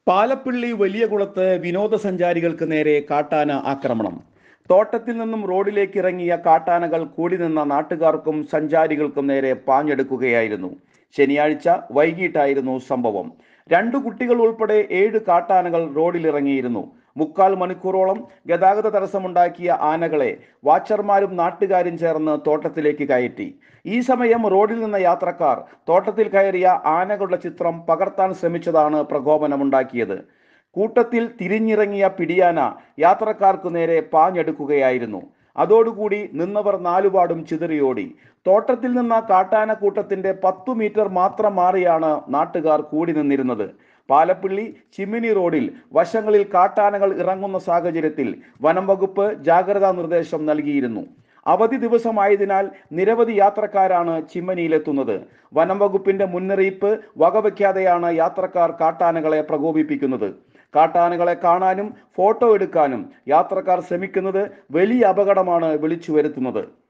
പാലപ്പിള്ളി വലിയ കുളത്ത് വിനോദസഞ്ചാരികൾക്ക് നേരെ കാട്ടാന ആക്രമണം തോട്ടത്തിൽ നിന്നും റോഡിലേക്ക് ഇറങ്ങിയ കാട്ടാനകൾ കൂടി നിന്ന നാട്ടുകാർക്കും സഞ്ചാരികൾക്കും നേരെ പാഞ്ഞെടുക്കുകയായിരുന്നു ശനിയാഴ്ച വൈകിട്ടായിരുന്നു സംഭവം രണ്ടു കുട്ടികൾ ഉൾപ്പെടെ ഏഴ് കാട്ടാനകൾ റോഡിലിറങ്ങിയിരുന്നു മുക്കാൽ മണിക്കൂറോളം ഗതാഗത തടസ്സമുണ്ടാക്കിയ ആനകളെ വാച്ചർമാരും നാട്ടുകാരും ചേർന്ന് തോട്ടത്തിലേക്ക് കയറ്റി ഈ സമയം റോഡിൽ നിന്ന യാത്രക്കാർ തോട്ടത്തിൽ കയറിയ ആനകളുടെ ചിത്രം പകർത്താൻ ശ്രമിച്ചതാണ് പ്രകോപനമുണ്ടാക്കിയത് കൂട്ടത്തിൽ തിരിഞ്ഞിറങ്ങിയ പിടിയാന യാത്രക്കാർക്കു നേരെ പാഞ്ഞെടുക്കുകയായിരുന്നു അതോടുകൂടി നിന്നവർ നാലുപാടും ചിതറിയോടി തോട്ടത്തിൽ നിന്ന കാട്ടാന കൂട്ടത്തിന്റെ പത്തു മീറ്റർ മാത്രം മാറിയാണ് നാട്ടുകാർ കൂടി നിന്നിരുന്നത് പാലപ്പിള്ളി ചിമ്മിനി റോഡിൽ വശങ്ങളിൽ കാട്ടാനകൾ ഇറങ്ങുന്ന സാഹചര്യത്തിൽ വനം വകുപ്പ് ജാഗ്രതാ നിർദ്ദേശം നൽകിയിരുന്നു അവധി ദിവസമായതിനാൽ നിരവധി യാത്രക്കാരാണ് ചിമ്മനിയിലെത്തുന്നത് വനം വകുപ്പിന്റെ മുന്നറിയിപ്പ് വകവയ്ക്കാതെയാണ് യാത്രക്കാർ കാട്ടാനകളെ പ്രകോപിപ്പിക്കുന്നത് കാട്ടാനകളെ കാണാനും ഫോട്ടോ എടുക്കാനും യാത്രക്കാർ ശ്രമിക്കുന്നത് വലിയ അപകടമാണ് വിളിച്ചു വരുത്തുന്നത്